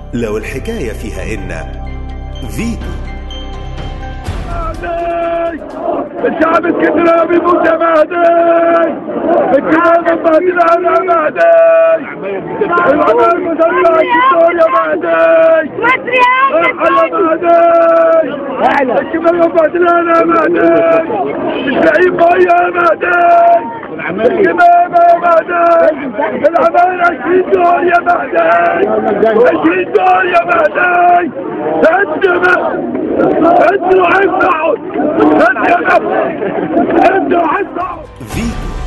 لو الحكاية فيها إن فيتو الشعب الاسكندراني بيموت يا مهدي الكلام مهدي على مهدي العمال المسلح الدور يا مهدي مصري يا ارحل يا مهدي الكلام مهدي على مهدي مش لاقيين ميه يا مهدي الكمام يا مهدي العمال 20 دور يا مهدي 20 دور يا مهدي انتوا انتوا عايز تقعد انت يا انت عايز تقعد فيتو